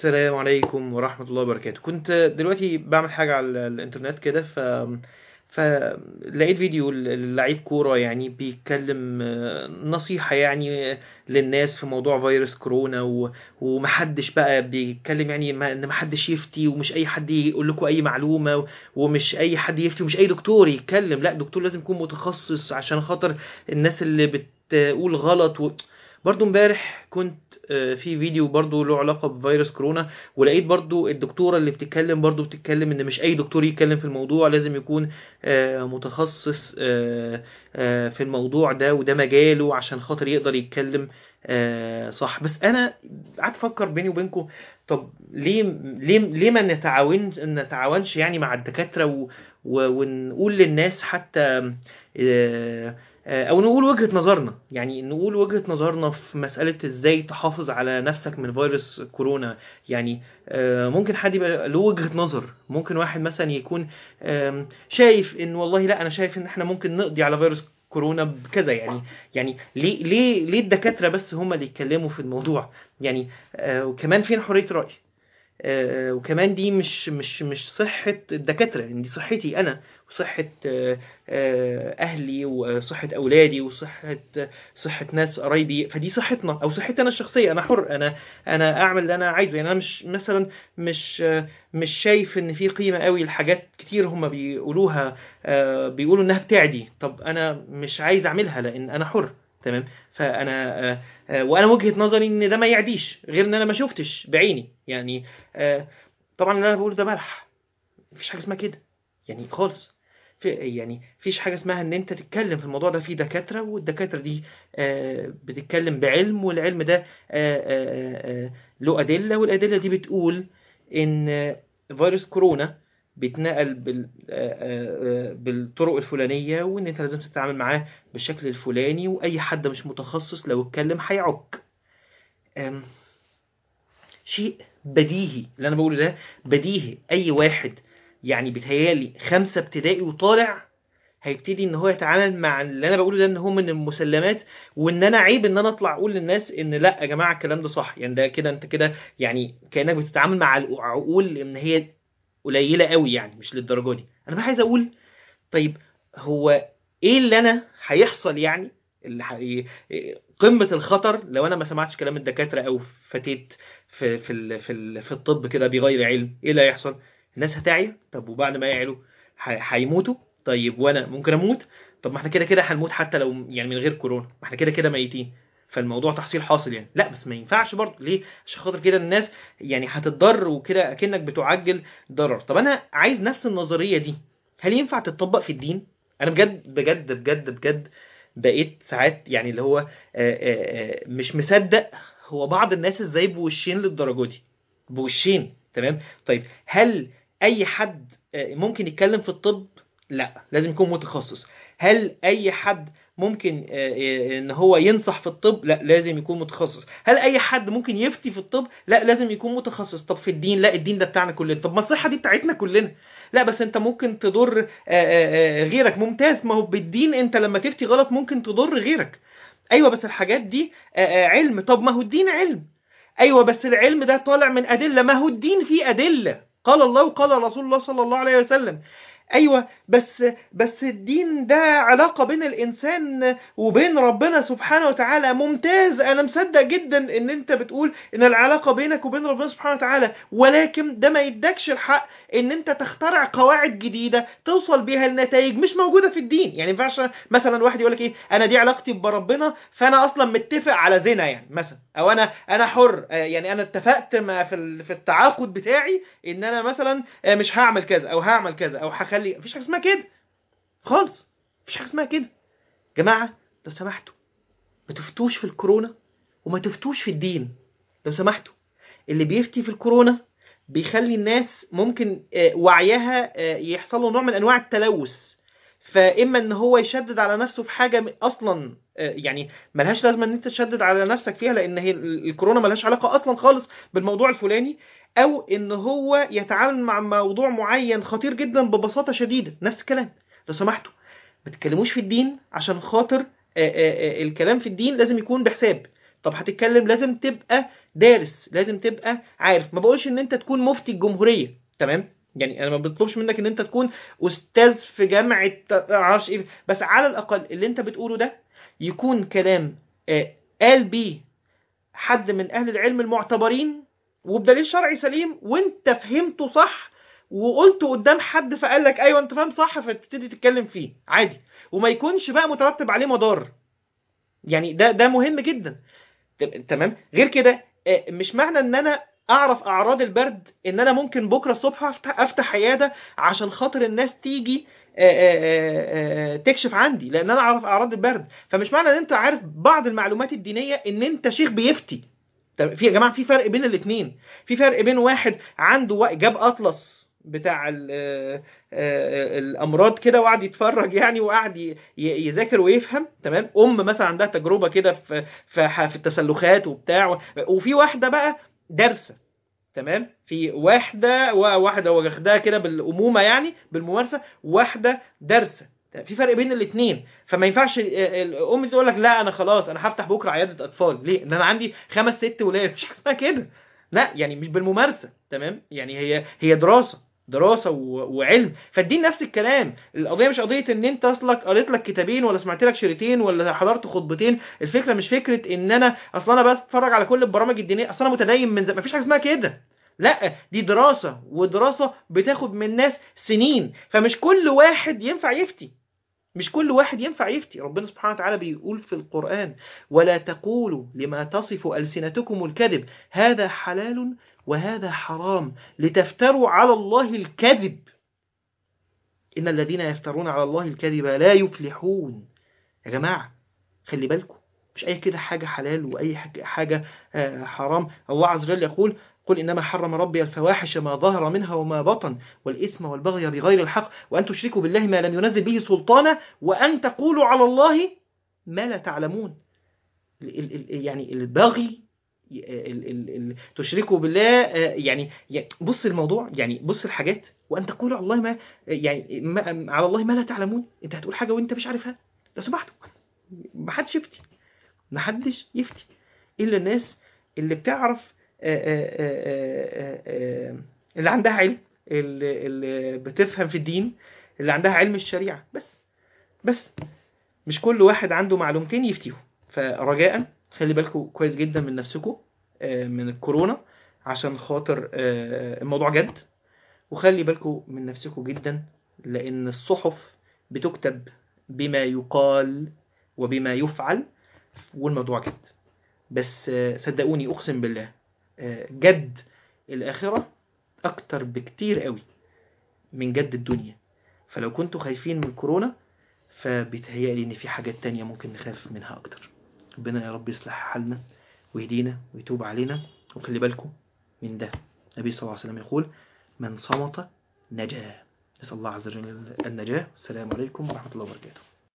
السلام عليكم ورحمة الله وبركاته كنت دلوقتي بعمل حاجة على الإنترنت كده ف فلقيت فيديو للعيب كورة يعني بيتكلم آه، نصيحة يعني للناس في موضوع فيروس كورونا و... ومحدش بقى بيتكلم يعني ما... ان محدش يفتي ومش اي حد يقول لكم اي معلومة و... ومش اي حد يفتي ومش اي دكتور يتكلم لا دكتور لازم يكون متخصص عشان خاطر الناس اللي بتقول غلط و... برضو امبارح كنت آه، في فيديو برضو له علاقة بفيروس كورونا ولقيت برضو الدكتورة اللي بتتكلم برضو بتتكلم ان مش اي دكتور يتكلم في الموضوع لازم يكون آه، متخصص آه، آه، في الموضوع ده وده مجاله عشان خاطر يقدر يتكلم آه، صح بس انا قعدت افكر بيني وبينكم طب ليه ليه ليه ما نتعاون نتعاونش يعني مع الدكاترة و و ونقول للناس حتى آه، آه، او نقول وجهة نظرنا يعني نقول وجهة نظرنا في مسألة ازاي تحافظ على نفسك من فيروس كورونا يعني آه، ممكن حد يبقى له وجهة نظر ممكن واحد مثلا يكون آم، شايف ان والله لا انا شايف ان احنا ممكن نقضي على فيروس كورونا بكذا يعني يعني ليه ليه ليه الدكاترة بس هم اللي يتكلموا في الموضوع يعني آه، وكمان فين حرية الرأي آه، وكمان دي مش مش مش صحة الدكاترة يعني دي صحتي أنا وصحة آه، آه، أهلي وصحة أولادي وصحة صحة ناس قرايبي فدي صحتنا أو صحتي أنا الشخصية أنا حر أنا أنا أعمل اللي أنا عايزه يعني أنا مش مثلا مش آه، مش شايف إن في قيمة قوي لحاجات كتير هم بيقولوها آه، بيقولوا إنها بتعدي طب أنا مش عايز أعملها لأن أنا حر تمام فانا آه، آه، وانا وجهة نظري ان ده ما يعديش غير ان انا ما شفتش بعيني يعني آه، طبعا اللي انا بقوله ده بلح مفيش حاجه اسمها كده يعني خالص في يعني مفيش حاجه اسمها ان انت تتكلم في الموضوع ده في دكاتره والدكاتره دي آه، بتتكلم بعلم والعلم ده آه، آه، آه، له ادله والادله دي بتقول ان آه، فيروس كورونا بيتنقل بال آه، آه، آه، بالطرق الفلانيه وان انت لازم تتعامل معاه بالشكل الفلاني واي حد مش متخصص لو اتكلم هيعك أم، شيء بديهي اللي انا بقوله ده بديهي اي واحد يعني بيتهيالي خمسة ابتدائي وطالع هيبتدي ان هو يتعامل مع اللي انا بقوله ده ان هو من المسلمات وان انا عيب ان انا اطلع اقول للناس ان لا يا جماعه الكلام ده صح يعني ده كده انت كده يعني كانك بتتعامل مع العقول ان هي قليله قوي يعني مش للدرجه دي انا بقى عايز اقول طيب هو ايه اللي انا هيحصل يعني اللي حي... قمة الخطر لو انا ما سمعتش كلام الدكاترة او فتيت في في ال... في ال... في الطب كده بغير علم ايه اللي هيحصل الناس هتعيا طب وبعد ما يعيلوا ح- هيموتوا طيب وانا ممكن اموت طب ما احنا كده كده هنموت حتى لو يعني من غير كورونا ما احنا كده كده ميتين فالموضوع تحصيل حاصل يعني لا بس ما ينفعش برضه ليه عشان خاطر كده الناس يعني هتتضر وكده اكنك بتعجل ضرر طب انا عايز نفس النظرية دي هل ينفع تتطبق في الدين انا بجد بجد بجد بجد بقيت ساعات يعني اللي هو آه، آه، آه، مش مصدق هو بعض الناس ازاي بوشين للدرجه دي بوشين تمام طيب هل اي حد آه، ممكن يتكلم في الطب لا لازم يكون متخصص هل اي حد ممكن آه، آه، ان هو ينصح في الطب لا لازم يكون متخصص هل اي حد ممكن يفتي في الطب لا لازم يكون متخصص طب في الدين لا الدين ده بتاعنا كلنا طب ما الصحه دي بتاعتنا كلنا لا بس انت ممكن تضر آه، آه، آه، غيرك ممتاز ما هو بالدين انت لما تفتي غلط ممكن تضر غيرك ايوه بس الحاجات دي آه، آه، علم طب ما هو الدين علم ايوه بس العلم ده طالع من ادله ما هو الدين فيه ادله قال الله وقال رسول الله صلى الله عليه وسلم ايوه بس بس الدين ده علاقه بين الانسان وبين ربنا سبحانه وتعالى ممتاز انا مصدق جدا ان انت بتقول ان العلاقه بينك وبين ربنا سبحانه وتعالى ولكن ده ما يدكش الحق ان انت تخترع قواعد جديده توصل بيها لنتائج مش موجوده في الدين يعني ما ينفعش مثلا واحد يقول لك ايه انا دي علاقتي بربنا فانا اصلا متفق على زنا يعني مثلا او انا انا حر آه، يعني انا اتفقت مع في ال- في التعاقد بتاعي ان انا مثلا آه، مش هعمل كذا او هعمل كذا او هخلي مفيش حاجه اسمها كده خالص مفيش حاجه اسمها كده جماعه لو سمحتوا ما تفتوش في الكورونا وما تفتوش في الدين لو سمحتوا اللي بيفتي في الكورونا بيخلي الناس ممكن آه، وعيها آه، يحصل له نوع من انواع التلوث فاما ان هو يشدد على نفسه في حاجه م- اصلا آه، يعني ملهاش لازمه ان انت تشدد على نفسك فيها لان هي ال- الكورونا ملهاش علاقه اصلا خالص بالموضوع الفلاني او ان هو يتعامل مع موضوع معين خطير جدا ببساطه شديده نفس الكلام لو سمحتوا ما تتكلموش في الدين عشان خاطر آه، آه، آه، الكلام في الدين لازم يكون بحساب طب هتتكلم لازم تبقى دارس لازم تبقى عارف ما بقولش ان انت تكون مفتي الجمهوريه تمام يعني انا ما بطلبش منك ان انت تكون استاذ في جامعه معرفش ايه بس على الاقل اللي انت بتقوله ده يكون كلام آه، قال بيه حد من اهل العلم المعتبرين وبدليل شرعي سليم وانت فهمته صح وقلته قدام حد فقال لك ايوه انت فاهم صح فتبتدي تتكلم فيه عادي وما يكونش بقى مترتب عليه مضار يعني ده ده مهم جدا ت- تمام غير كده آه، مش معنى ان انا اعرف اعراض البرد ان انا ممكن بكره الصبح افتح افتح عياده عشان خاطر الناس تيجي آه، آه، آه، آه، تكشف عندي لان انا اعرف اعراض البرد فمش معنى ان انت عارف بعض المعلومات الدينيه ان انت شيخ بيفتي طب في يا جماعه في فرق بين الاثنين في فرق بين واحد عنده وا- جاب اطلس بتاع ال- آه، آه، الامراض كده وقعد يتفرج يعني وقعد ي- ي- يذاكر ويفهم تمام ام مثلا عندها تجربه كده في في ح- في التسلخات وبتاع وفي واحده بقى دارسه تمام في واحده وواحده واخداها كده بالامومه يعني بالممارسه واحده دارسه في فرق بين الاثنين فما ينفعش ال- الام تقول لك لا انا خلاص انا هفتح بكره عياده اطفال ليه؟ ان انا عندي خمس ست ولاد مش حاجة اسمها كده لا يعني مش بالممارسه تمام يعني هي هي دراسه دراسه و- وعلم فالدين نفس الكلام القضيه مش قضيه ان انت اصلك قريت لك كتابين ولا سمعت لك شريطين ولا حضرت خطبتين الفكره مش فكره ان انا اصلا انا بتفرج على كل البرامج الدينيه اصلا انا متدين من زمان مفيش حاجه اسمها كده لا دي دراسه ودراسه بتاخد من ناس سنين فمش كل واحد ينفع يفتي مش كل واحد ينفع يفتي ربنا سبحانه وتعالى بيقول في القرآن ولا تقولوا لما تصف ألسنتكم الكذب هذا حلال وهذا حرام لتفتروا على الله الكذب إن الذين يفترون على الله الكذب لا يفلحون يا جماعة خلي بالكم مش أي كده حاجة حلال وأي حاجة- حاجة آه، حرام الله عز وجل يقول قل إنما حرم ربي الفواحش ما ظهر منها وما بطن والإثم والبغي بغير الحق وأن تشركوا بالله ما لم ينزل به سلطانا وأن تقولوا على الله ما لا تعلمون ال- ال- ال- يعني البغي ال- ال- ال- تشركوا بالله آه، يعني يعني بص الموضوع يعني بص الحاجات وأن تقولوا على الله ما يعني ما على الله ما لا تعلمون أنت هتقول حاجة وأنت مش عارفها لو سمحتوا ما حدش يفتي ما حدش يفتي إلا الناس اللي بتعرف آه، آه، آه، آه، آه، اللي عندها علم اللي, اللي بتفهم في الدين اللي عندها علم الشريعة بس بس مش كل واحد عنده معلومتين يفتيهم فرجاء خلي بالكم كويس جدا من نفسكم آه، من الكورونا عشان خاطر آه، الموضوع جد وخلي بالكم من نفسكم جدا لأن الصحف بتكتب بما يقال وبما يفعل والموضوع جد بس آه، صدقوني أقسم بالله آه، جد الآخرة أكتر بكتير قوي من جد الدنيا فلو كنتوا خايفين من الكورونا فبيتهيألي إن في حاجات تانية ممكن نخاف منها أكتر ربنا يا رب يصلح حالنا ويهدينا ويتوب علينا وخلي بالكم من ده النبي صلى الله عليه وسلم يقول من صمت نجا نسأل الله عز وجل النجاة السلام عليكم ورحمة الله وبركاته